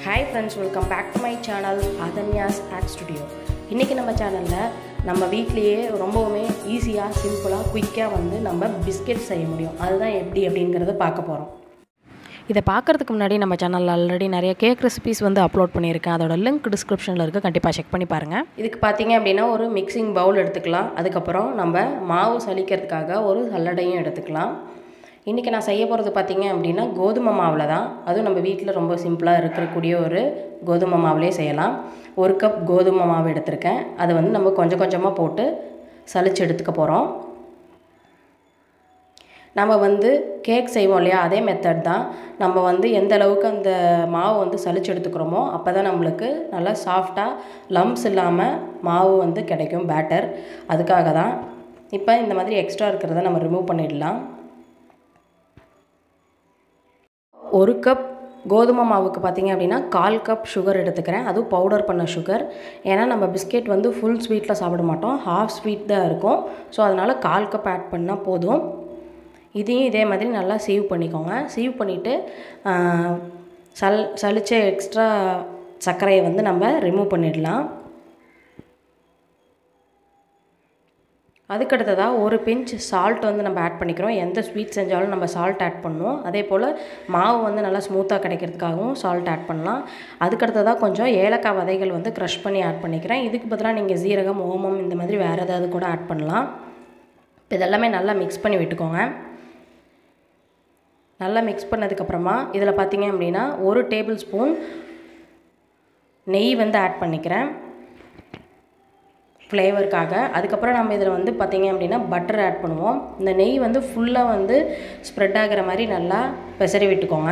hi friends welcome back to my channel அதன்யாஸ் act studio இன்றைக்கி நம்ம சேனலில் நம்ம வீட்லேயே ரொம்பவுமே ஈஸியாக சிம்பிளாக குயிக்காக வந்து நம்ம பிஸ்கெட் செய்ய முடியும் அதுதான் எப்படி அப்படிங்கிறத பார்க்க போகிறோம் இதை பார்க்குறதுக்கு முன்னாடி நம்ம சேனலில் ஆல்ரெடி நிறைய கேக் ரெசிபிஸ் வந்து அப்லோட் பண்ணியிருக்கேன் அதோட லிங்க் டிஸ்கிரிப்ஷனில் இருக்குது கண்டிப்பாக செக் பண்ணி பாருங்கள் இதுக்கு பார்த்தீங்க அப்படின்னா ஒரு மிக்சிங் பவுல் எடுத்துக்கலாம் அதுக்கப்புறம் நம்ம மாவு சலிக்கிறதுக்காக ஒரு சல்லடையும் எடுத்துக்கலாம் இன்றைக்கி நான் செய்ய போகிறது பார்த்தீங்க அப்படின்னா கோதுமை மாவில் தான் அதுவும் நம்ம வீட்டில் ரொம்ப சிம்பிளாக இருக்கக்கூடிய ஒரு கோதுமை மாவுலேயே செய்யலாம் ஒரு கப் கோதுமை மாவு எடுத்திருக்கேன் அதை வந்து நம்ம கொஞ்சம் கொஞ்சமாக போட்டு சலிச்சு எடுத்துக்க போகிறோம் நம்ம வந்து கேக் செய்வோம் இல்லையா அதே மெத்தட் தான் நம்ம வந்து எந்த அளவுக்கு அந்த மாவு வந்து சலிச்சு எடுத்துக்கிறோமோ அப்போ தான் நம்மளுக்கு நல்லா சாஃப்டாக லம்ஸ் இல்லாமல் மாவு வந்து கிடைக்கும் பேட்டர் அதுக்காக தான் இப்போ இந்த மாதிரி எக்ஸ்ட்ரா இருக்கிறத நம்ம ரிமூவ் பண்ணிடலாம் ஒரு கப் கோதுமை மாவுக்கு பார்த்திங்க அப்படின்னா கால் கப் சுகர் எடுத்துக்கிறேன் அதுவும் பவுடர் பண்ண சுகர் ஏன்னா நம்ம பிஸ்கெட் வந்து ஃபுல் ஸ்வீட்டில் சாப்பிட மாட்டோம் ஹாஃப் ஸ்வீட் தான் இருக்கும் ஸோ அதனால் கால் கப் ஆட் பண்ணால் போதும் இதையும் இதே மாதிரி நல்லா சீவ் பண்ணிக்கோங்க சீவ் பண்ணிவிட்டு சல் சலிச்ச எக்ஸ்ட்ரா சர்க்கரையை வந்து நம்ம ரிமூவ் பண்ணிடலாம் அதுக்கடுத்ததாக ஒரு பிஞ்ச் சால்ட் வந்து நம்ம ஆட் பண்ணிக்கிறோம் எந்த ஸ்வீட் செஞ்சாலும் நம்ம சால்ட் ஆட் பண்ணுவோம் அதே போல் மாவு வந்து நல்லா ஸ்மூத்தாக கிடைக்கிறதுக்காகவும் சால்ட் ஆட் பண்ணலாம் அதுக்கடுத்ததாக கொஞ்சம் ஏலக்காய் விதைகள் வந்து க்ரஷ் பண்ணி ஆட் பண்ணிக்கிறேன் இதுக்கு பதிலாக நீங்கள் ஜீரகம் ஓமம் இந்த மாதிரி வேறு ஏதாவது கூட ஆட் பண்ணலாம் இப்போ இதெல்லாமே நல்லா மிக்ஸ் பண்ணி விட்டுக்கோங்க நல்லா மிக்ஸ் பண்ணதுக்கப்புறமா இதில் பார்த்தீங்க அப்படின்னா ஒரு டேபிள் ஸ்பூன் நெய் வந்து ஆட் பண்ணிக்கிறேன் ஃப்ளேவருக்காக அதுக்கப்புறம் நம்ம இதில் வந்து பார்த்திங்க அப்படின்னா பட்டர் ஆட் பண்ணுவோம் இந்த நெய் வந்து ஃபுல்லாக வந்து ஸ்ப்ரெட் ஆகிற மாதிரி நல்லா பெசரி விட்டுக்கோங்க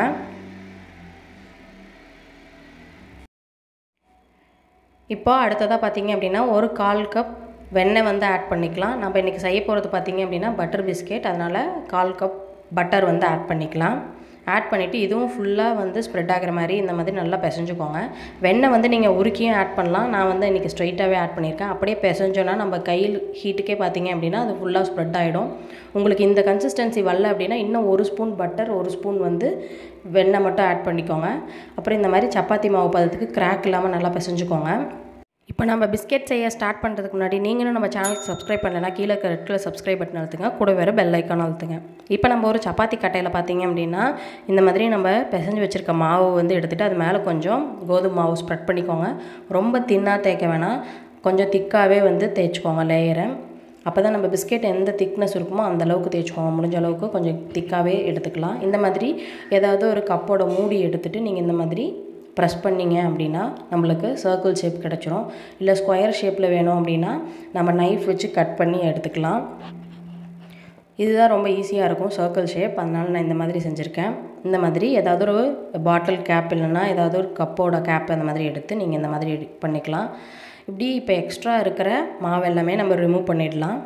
இப்போ அடுத்ததாக பார்த்திங்க அப்படின்னா ஒரு கால் கப் வெண்ணெய் வந்து ஆட் பண்ணிக்கலாம் நம்ம இன்றைக்கி செய்ய போகிறது பார்த்திங்க அப்படின்னா பட்டர் பிஸ்கெட் அதனால் கால் கப் பட்டர் வந்து ஆட் பண்ணிக்கலாம் ஆட் பண்ணிவிட்டு இதுவும் ஃபுல்லாக வந்து ஸ்ப்ரெட் ஆகிற மாதிரி இந்த மாதிரி நல்லா பிசைஞ்சுக்கோங்க வெண்ணெய் வந்து நீங்கள் உருக்கியும் ஆட் பண்ணலாம் நான் வந்து இன்றைக்கி ஸ்ட்ரைட்டாகவே ஆட் பண்ணியிருக்கேன் அப்படியே பிசைஞ்சோன்னா நம்ம கையில் ஹீட்டுக்கே பார்த்தீங்க அப்படின்னா அது ஃபுல்லாக ஸ்ப்ரெட் ஆகிடும் உங்களுக்கு இந்த கன்சிஸ்டன்சி வரல அப்படின்னா இன்னும் ஒரு ஸ்பூன் பட்டர் ஒரு ஸ்பூன் வந்து வெண்ணெய் மட்டும் ஆட் பண்ணிக்கோங்க அப்புறம் இந்த மாதிரி சப்பாத்தி மாவு பதத்துக்கு கிராக் இல்லாமல் நல்லா பிசைஞ்சுக்கோங்க இப்போ நம்ம பிஸ்கெட் செய்ய ஸ்டார்ட் பண்ணுறதுக்கு முன்னாடி நீங்களும் நம்ம சேனலுக்கு சப்ஸ்கிரைப் பண்ணலைன்னா கீழே இருக்க ரெட் கலர் சப்ஸ்கிரைப் பட்டன் அழுத்துங்க கூட வேறு பெல் ஐக்கான் அழுத்துங்க இப்போ நம்ம ஒரு சப்பாத்தி கட்டையில் பார்த்தீங்க அப்படின்னா இந்த மாதிரி நம்ம பிசைஞ்சு வச்சுருக்க மாவு வந்து எடுத்துகிட்டு அது மேலே கொஞ்சம் கோதுமை மாவு ஸ்ப்ரெட் பண்ணிக்கோங்க ரொம்ப தின்னாக தேய்க்க வேணாம் கொஞ்சம் திக்காகவே வந்து தேய்ச்சிக்கோங்க லேயரை அப்போ தான் நம்ம பிஸ்கெட் எந்த திக்னஸ் இருக்குமோ அந்த அளவுக்கு தேய்ச்சிக்கோங்க முடிஞ்ச அளவுக்கு கொஞ்சம் திக்காகவே எடுத்துக்கலாம் இந்த மாதிரி ஏதாவது ஒரு கப்போட மூடி எடுத்துகிட்டு நீங்கள் இந்த மாதிரி ப்ரெஸ் பண்ணிங்க அப்படின்னா நம்மளுக்கு சர்க்கிள் ஷேப் கிடச்சிரும் இல்லை ஸ்கொயர் ஷேப்பில் வேணும் அப்படின்னா நம்ம நைஃப் வச்சு கட் பண்ணி எடுத்துக்கலாம் இதுதான் ரொம்ப ஈஸியாக இருக்கும் சர்க்கிள் ஷேப் அதனால் நான் இந்த மாதிரி செஞ்சுருக்கேன் இந்த மாதிரி ஏதாவது ஒரு பாட்டில் கேப் இல்லைன்னா ஏதாவது ஒரு கப்போட கேப் அந்த மாதிரி எடுத்து நீங்கள் இந்த மாதிரி பண்ணிக்கலாம் இப்படி இப்போ எக்ஸ்ட்ரா இருக்கிற மாவு எல்லாமே நம்ம ரிமூவ் பண்ணிடலாம்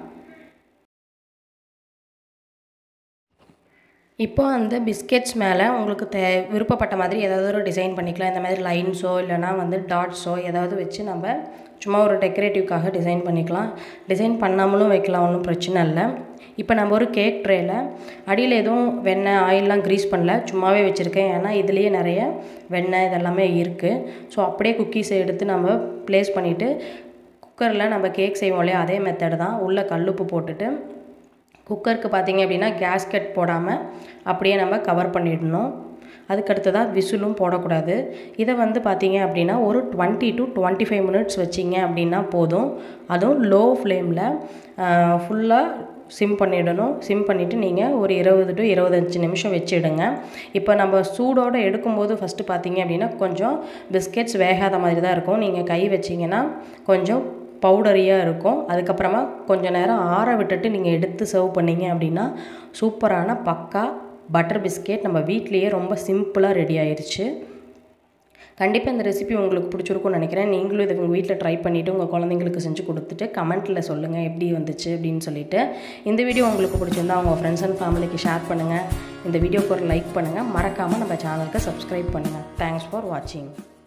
இப்போ அந்த பிஸ்கெட்ஸ் மேலே உங்களுக்கு தே விருப்பப்பட்ட மாதிரி ஏதாவது ஒரு டிசைன் பண்ணிக்கலாம் இந்த மாதிரி லைன்ஸோ இல்லைனா வந்து டாட்ஸோ ஏதாவது வச்சு நம்ம சும்மா ஒரு டெக்கரேட்டிவ்க்காக டிசைன் பண்ணிக்கலாம் டிசைன் பண்ணாமலும் வைக்கலாம் ஒன்றும் பிரச்சனை இல்லை இப்போ நம்ம ஒரு கேக் ட்ரேயில் அடியில் எதுவும் வெண்ணெய் ஆயிலெலாம் க்ரீஸ் பண்ணல சும்மாவே வச்சுருக்கேன் ஏன்னா இதுலேயே நிறைய வெண்ணெய் இதெல்லாமே இருக்குது ஸோ அப்படியே குக்கீஸை எடுத்து நம்ம ப்ளேஸ் பண்ணிவிட்டு குக்கரில் நம்ம கேக் செய்வோம் இல்லையா அதே மெத்தட் தான் உள்ளே கல்லுப்பு போட்டுட்டு குக்கருக்கு பார்த்திங்க அப்படின்னா கேஸ்கெட் போடாமல் அப்படியே நம்ம கவர் பண்ணிடணும் அதுக்கடுத்ததாக விசிலும் போடக்கூடாது இதை வந்து பார்த்திங்க அப்படின்னா ஒரு twenty two twenty five minutes வச்சிங்க அப்படின்னா போதும் அதுவும் லோ ஃப்ளேமில் ஃபுல்லாக சிம் பண்ணிடணும் சிம் பண்ணிவிட்டு நீங்கள் ஒரு இருபது டு இருபத்தஞ்சி நிமிஷம் வச்சுடுங்க இப்போ நம்ம சூடோடு எடுக்கும்போது ஃபஸ்ட்டு பார்த்தீங்க அப்படின்னா கொஞ்சம் பிஸ்கெட்ஸ் வேகாத மாதிரி தான் இருக்கும் நீங்கள் கை வச்சிங்கன்னா கொஞ்சம் பவுடரியாக இருக்கும் அதுக்கப்புறமா கொஞ்சம் நேரம் ஆற விட்டுட்டு நீங்கள் எடுத்து சர்வ் பண்ணிங்க அப்படின்னா சூப்பரான பக்கா பட்டர் பிஸ்கெட் நம்ம வீட்லேயே ரொம்ப சிம்பிளாக ரெடி ஆயிடுச்சு கண்டிப்பாக இந்த ரெசிபி உங்களுக்கு பிடிச்சிருக்கும்னு நினைக்கிறேன் நீங்களும் இதை உங்கள் வீட்டில் ட்ரை பண்ணிவிட்டு உங்கள் குழந்தைங்களுக்கு செஞ்சு கொடுத்துட்டு கமெண்ட்டில் சொல்லுங்கள் எப்படி வந்துச்சு அப்படின்னு சொல்லிட்டு இந்த வீடியோ உங்களுக்கு பிடிச்சிருந்தா உங்கள் ஃப்ரெண்ட்ஸ் அண்ட் ஃபேமிலிக்கு ஷேர் பண்ணுங்கள் இந்த வீடியோக்கு ஒரு லைக் பண்ணுங்கள் மறக்காமல் நம்ம சேனலுக்கு சப்ஸ்கிரைப் பண்ணுங்கள் தேங்க்ஸ் ஃபார் வாட்சிங்